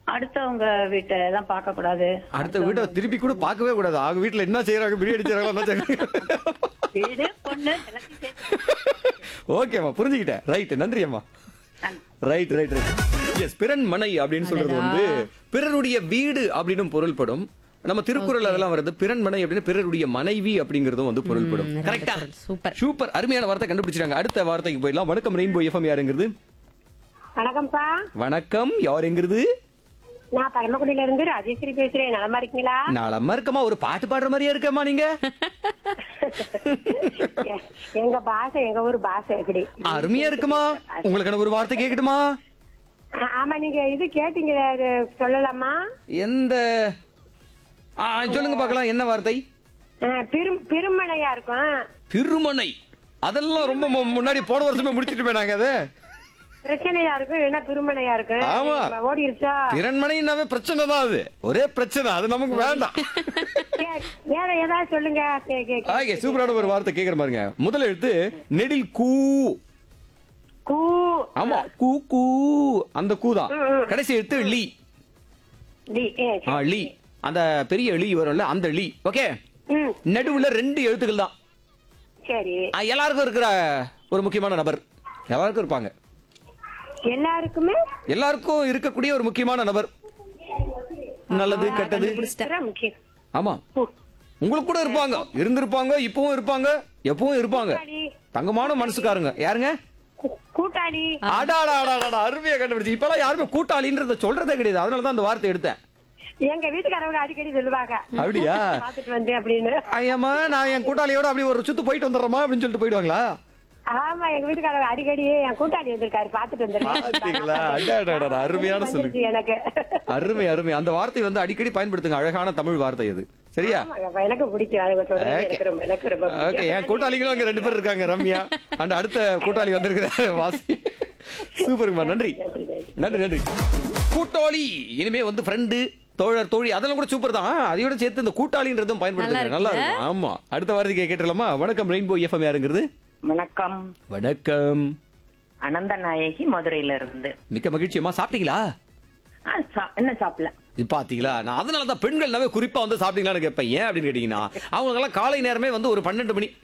அடுத்தவங்க வீட்டை தான் பார்க்க கூடாது அடுத்த வீட்டை திருப்பி கூட பார்க்கவே கூடாது அவங்க வீட்டுல என்ன செய்யறாங்க பிரியாணி செய்யறாங்களா என்ன செய்யறாங்க வீடு பொண்ணு எல்லாத்தையும் சேர்த்து ஓகேம்மா புரிஞ்சுக்கிட்டேன் ரைட் நன்றி அம்மா ரைட் ரைட் ரைட் எஸ் பிறன் மனை அப்படின்னு சொல்றது வந்து பிறருடைய வீடு அப்படின்னு பொருள்படும் நம்ம திருக்குறள் அதெல்லாம் வருது பிறன் மனை அப்படின்னு பிறருடைய மனைவி அப்படிங்கறதும் வந்து பொருள்படும் ம், கரெக்டா சூப்பர் சூப்பர் அருமையான வார்த்தை கண்டுபிடிச்சிட்டாங்க அடுத்த வார்த்தைக்கு போயிடலாம் வணக்கம் ரெயின்போ எஃப்எம் யாருங்கிறது வணக்கம்ப்பா வணக்கம் யார் எங்கிறது நான் பரமக்குடியில இருந்து ராஜேஸ்வரி பேசுறேன் நலமா இருக்கீங்களா நாளம்மா இருக்கமா ஒரு பாட்டு பாடுற மாதிரியே இருக்கம்மா நீங்க எ- எங்க பாஷை எங்க ஊர் பாஷை எப்படி அருமையா இருக்குமா உங்களுக்கு ஒரு வார்த்தை கேட்கட்டுமா ஆ- ஆமா நீங்க இது கேட்டீங்க அது சொல்லலாமா எந்த ஆ, சொல்லுங்க பார்க்கலாம் என்ன வார்த்தை ஆ, பெரும் பெருமழையா இருக்கும் திருமனை அதெல்லாம் ரொம்ப மு- முன்னாடி போன வருஷமே முடிச்சிட்டு நாங்க அதை பிரச்சனையா இருக்கும் இல்லைன்னா பெருமழையா இருக்கும் ஆமா. ஓடிருச்சா திறன்மனைனாவே பிரச்சனை தான் அது ஒரே பிரச்சனை அது நமக்கு வேண்டாம் கே- வேற ஏதாவது சொல்லுங்க கே- கே- கே- ஆகே சூப்பரான ஒரு வார்த்தை கேக்குற பாருங்க முதல்ல எடுத்து நெடில் கூ கூ ஆமா கூ கூ அந்த கூ தான் கடைசி எடுத்து லீ டி, ஏ, ஆ லீ அந்த பெரிய லீ வரும்ல அந்த லீ ஓகே ம், நடுவுல ரெண்டு எழுத்துக்கள் தான் சரி ஆ, எல்லாருக்கும் இருக்கிற ஒரு முக்கியமான நபர் எல்லாருக்கும் இருப்பாங்க எல்லாருக்குமே எல்லாருக்கும் இருக்கக்கூடிய ஒரு முக்கியமான நபர் நல்லது கெட்டது இதுதான் முக்கியம் ஆமா உங்களுக்கு கூட இருப்பாங்க இருந்திருப்பாங்க இப்பவும் இருப்பாங்க எப்பவும் இருப்பாங்க கூட்டாளி. தங்கமான மனசுக்காரங்க யாருங்க கூ- கூட்டாளி அடாடா அடாடா அருமையா கண்டுபிடிச்சு இப்பெல்லாம் யாருமே கூட்டாளின்றத சொல்றதே கிடையாது அதனாலதான் அந்த வார்த்தை எடுத்தேன் எங்க வீட்டுக்காரவங்க அடிக்கடி சொல்லுவாங்க அப்படியா பாத்துட்டு வந்தேன் அப்படின்னு ஐயம்மா நான் என் கூட்டாளியோட அப்படி ஒரு சுத்து போயிட்டு வந்துடுறோமா அப்படின்னு சொல்லிட்டு போயிடுவாங்களா ஆமா எங்க வீட்டுக்காரங்க அடிக்கடி என் கூட்டாளி வந்திருக்காரு பாத்துட்டு பாத்தீங்களா வந்திருக்காரு அடாடா அருமையான சொல்லு வந்துருச்சு எனக்கு அருமை அருமை அந்த வார்த்தை வந்து அடிக்கடி பயன்படுத்துங்க அழகான தமிழ் வார்த்தை அது சரியா ஆமாங்க, எனக்கு பிடிக்கும் அது சொல்றது எனக்கு ரொம்ப எனக்கு ரொம்ப ஓகே பிடிக்கும். என் கூட்டாளிகளும் அங்க ரெண்டு பேர் இருக்காங்க ரம்யா அந்த அடுத்த கூட்டாளி வந்திருக்கிற வாசி சூப்பருங்கம்மா நன்றி நன்றி நன்றி கூட்டாளி இனிமே வந்து ஃப்ரெண்டு தோழர் தோழி அதெல்லாம் கூட சூப்பர் தான் அதையோட சேர்த்து இந்த கூட்டாளின்றதும் பயன்படுத்துங்க நல்லா இருக்கும் ஆமா அடுத்த வாரத்துக்கு கேட்டுலாமா வணக்கம் ரெயின்போ எஃப்எம் யாருங்கிறது வணக்கம் வணக்கம் அனந்த நாயகி மதுரையில இருந்து மிக்க மகிழ்ச்சியம்மா சாப்பிட்டீங்களா ஆ, சா- என்ன சாப்பிடல இது பாத்தீங்களா நான் அதனால தான் பெண்கள்னாவே குறிப்பா வந்து சாப்பிட்டீங்களான்னு கேட்பேன் ஏன் அப்படின்னு கேட்டீங்கன்னா அவங்க எல்லாம் காலை நேரமே வந்து ஒரு பன்னெண்டு மணி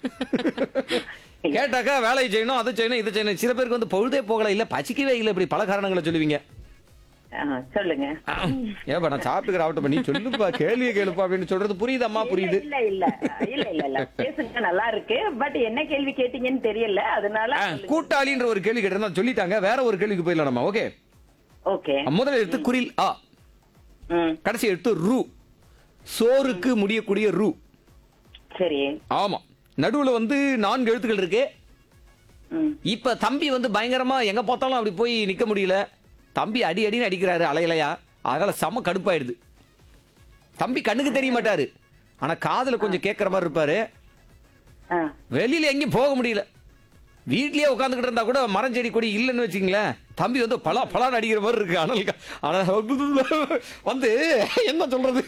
கேட்டாக்கா வேலையை செய்யணும் அதை செய்யணும் இதை செய்யணும் சில பேருக்கு வந்து பொழுதே போகல இல்ல பசிக்கவே இல்லை இப்படி பல காரணங்களை சொல்லுவீங்க ஆ, சொல்லுங்க ஏப்பா நான் சாப்பிட்டுக்கிற ஆகட்டும் நீ சொல்லுப்பா கேள்வியை கேளுப்பா அப்படின்னு சொல்றது புரியுதம்மா புரியுது இல்ல இல்ல இல்ல இல்ல இல்ல பேசுங்க நல்லா இருக்கு பட் என்ன கேள்வி கேட்டீங்கன்னு தெரியல அதனால ஆ, கூட்டாளின்ற ஒரு கேள்வி கேட்டிருந்தா சொல்லிட்டாங்க வேற ஒரு கேள்விக்கு போயிடலாம் நம்ம ஓகே ஓகே முதல்ல எடுத்து குரில் ஆ ம் கடைசி எடுத்து ரூ சோறுக்கு முடியக்கூடிய ரூ சரி ஆமா நடுவுல வந்து நான்கு எழுத்துக்கள் இருக்கு ம் இப்ப தம்பி வந்து பயங்கரமா எங்க பார்த்தாலும் அப்படி போய் நிக்க முடியல தம்பி அடி அடின்னு அடிக்கிறாரு அலையலையா அதனால செம கடுப்பாயிடுது தம்பி கண்ணுக்கு தெரிய மாட்டாரு ஆனா காதுல கொஞ்சம் கேட்கற மாதிரி இருப்பாரு ஆ வெளியில எங்கேயும் போக முடியல வீட்லயே உட்காந்துக்கிட்டு இருந்தா கூட மரம் செடி கொடி இல்லைன்னு வச்சுங்களேன் தம்பி வந்து பலா பலான்னு அடிக்கிற மாதிரி இருக்கு அனல் கா- ஆனா வந்து என்ன சொல்றது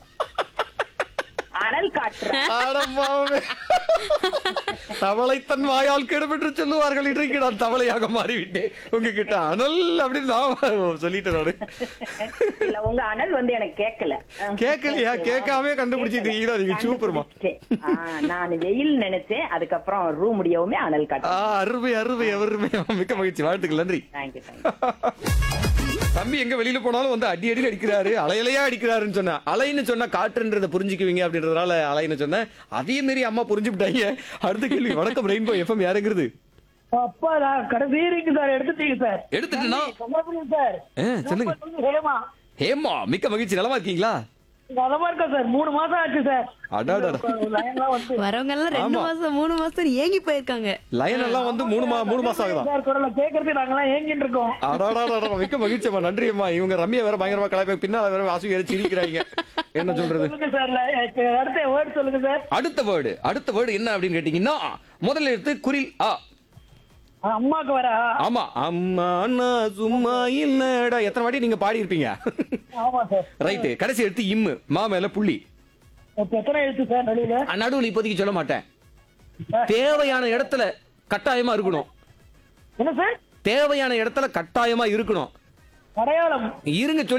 அனல் காற்று அடப்பாவே. தவளை தன் வாயால் கெடுபெற்று சொல்லுவார்கள் இன்றைக்கு நான் தவளையாக மாறிவிட்டேன் உங்ககிட்ட அனல் அப்படின்னு நான் சொல்லிட்டேன் நானு இல்ல உங்க அனல் வந்து எனக்கு கேட்கல ஆ. கேட்கலையா கேட்காம கண்டுபிடிச்சிட்டீங்களா நீங்க சூப்பர்மா ஆ, நான் வெயில் நினைச்சேன் அதுக்கப்புறம் ரூம் முடியவுமே அனல் ஆ, காற்று அருமை அருமை அருமை மிக்க மகிழ்ச்சி வாழ்த்துக்கள் நன்றி தேங்க்யூ தேங்க்யூ தம்பி எங்க வெளியில போனாலும் வந்து அடி அடியில் அடிக்கிறாரு அலையலையா அடிக்கிறாருன்னு சொன்னா அலைன்னு சொன்னா காற்றுன்றத புரிஞ்சுக்குவீங்க அப்படின்றதால அலைன்னு சொன்னேன் அதே மாரி அம்மா புரிஞ்சுவிட்டாங்க அடுத்த கேள்வி வணக்கம் ரெயின்போ எஃப்எம் யாருங்கிறது அப்பா நான் கடைசி இருக்கு சார் எடுத்துட்டீங்க சார் எடுத்துட்டுனா கமலபுரம் சார் ஆ, சொல்லுங்க ஹேமா ஹேமா மிக்க மகிழ்ச்சி நலமா இருக்கீங்களா நலமா இருக்கா சார் மூணு மாசம் ஆச்சு சார் அடாடா லைன்லாம் வந்து வரவங்க எல்லாம் ரெண்டு ஆமா. மாசம் மூணு மாசம் ஏங்கி போயிருக்காங்க லயன் எல்லாம் வந்து மூணு மா மூணு மாசம் ஆகுதா சார் குரலை கேட்கறதுக்கு நாங்கெல்லாம் ஏங்கிட்டு இருக்கோம் அடாடா மிக்க மகிழ்ச்சி அம்மா நன்றி அம்மா இவங்க ரம்யா வேற பயங்கரமா கலாய்ப்பா பின்னால வேற வாசி வேற சிரிக்கிறாங்க என்ன சொல்றது சொல்லுங்க சார் ல- இப்ப அடுத்த வேர்டு சொல்லுங்க சார் அடுத்த வேர்டு அடுத்த வேர்டு என்ன அப்படின்னு கேட்டீங்கன்னா முதல்ல எடுத்து குரில் ஆ ஆ, அம்மாக்கு வரா ஆமா அம்மா அண்ணா சும்மா இல்லடா எத்தனை வாட்டி நீங்க பாடி இருப்பீங்க ஆமா சார் ரைட்டு கடைசி எடுத்து இம்மு மா மேல புள்ளி இப்ப எத்தனை எழுத்து சார் நடுவுல நடுவில் இப்போதைக்கு சொல்ல மாட்டேன் தேவையான இடத்துல கட்டாயமா இருக்கணும் என்ன சார் தேவையான இடத்துல கட்டாயமா இருக்கணும் அடையாளம் இருங்க சொல்லி